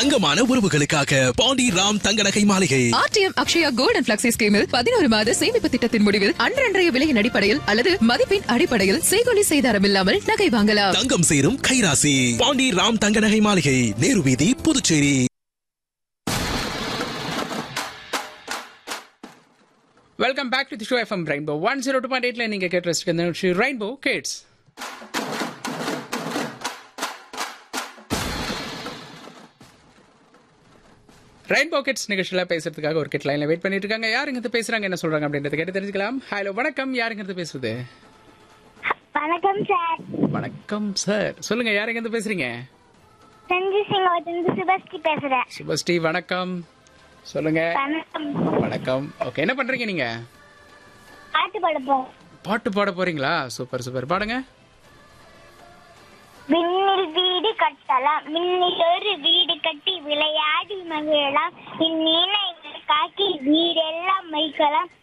தங்கமான உறவுகளுக்காக பாண்டி ராம் தங்க நகை மாளிகை RTM Akshaya gold and flexi ஸ்கீமில் பதினோரு மாத சேமிப்பு திட்டத்தின் முடிவில் அன்றன்றைய விலையின் அடிப்படையில் அல்லது மதிப்பின் அடிப்படையில் செய்கொலி செய்தாரம் இல்லாமல் நகை வாங்கலாம் தங்கம் சேரும் கைராசி பாண்டி ராம் தங்க நகை மாளிகை நேரு வீதி Puducherry welcome back to the show FM rainbow one zero two point எயிட்ல நீங்க கேட்டு ரசிக்க நிகழ்ச்சி ரெயின்போ கிட்ஸ் ரெயின்போ கிட்ஸ் நிகழ்ச்சியில் பேசுறதுக்காக ஒரு கிட் லைன்ல வெயிட் பண்ணிட்டு இருக்காங்க யாருங்க இருந்து பேசுறாங்க என்ன சொல்றாங்க அப்படின்றத கேட்டு தெரிஞ்சுக்கலாம் ஹலோ வணக்கம் யாருங்க இருந்து பேசுறது வணக்கம் சார் வணக்கம் சார் சொல்லுங்க யாருங்க இருந்து பேசுறீங்க சஞ்சு சிங்கவத்திலிருந்து சுபஸ்ரீ பேசுறேன் சுபஸ்ரீ வணக்கம் சொல்லுங்க வணக்கம் வணக்கம் ஓகே என்ன பண்றீங்க நீங்க பாட்டு பாடுப்போம் பாட்டு பாட போறீங்களா சூப்பர் சூப்பர் பாடுங்க விண்ணில் வீடு கட்டலாம் மின்னில் ஒரு வீடு கட்டி விளையாடி மகிழலாம் இந்நிலைகள் காக்கி வீடெல்லாம் வைக்கலாம்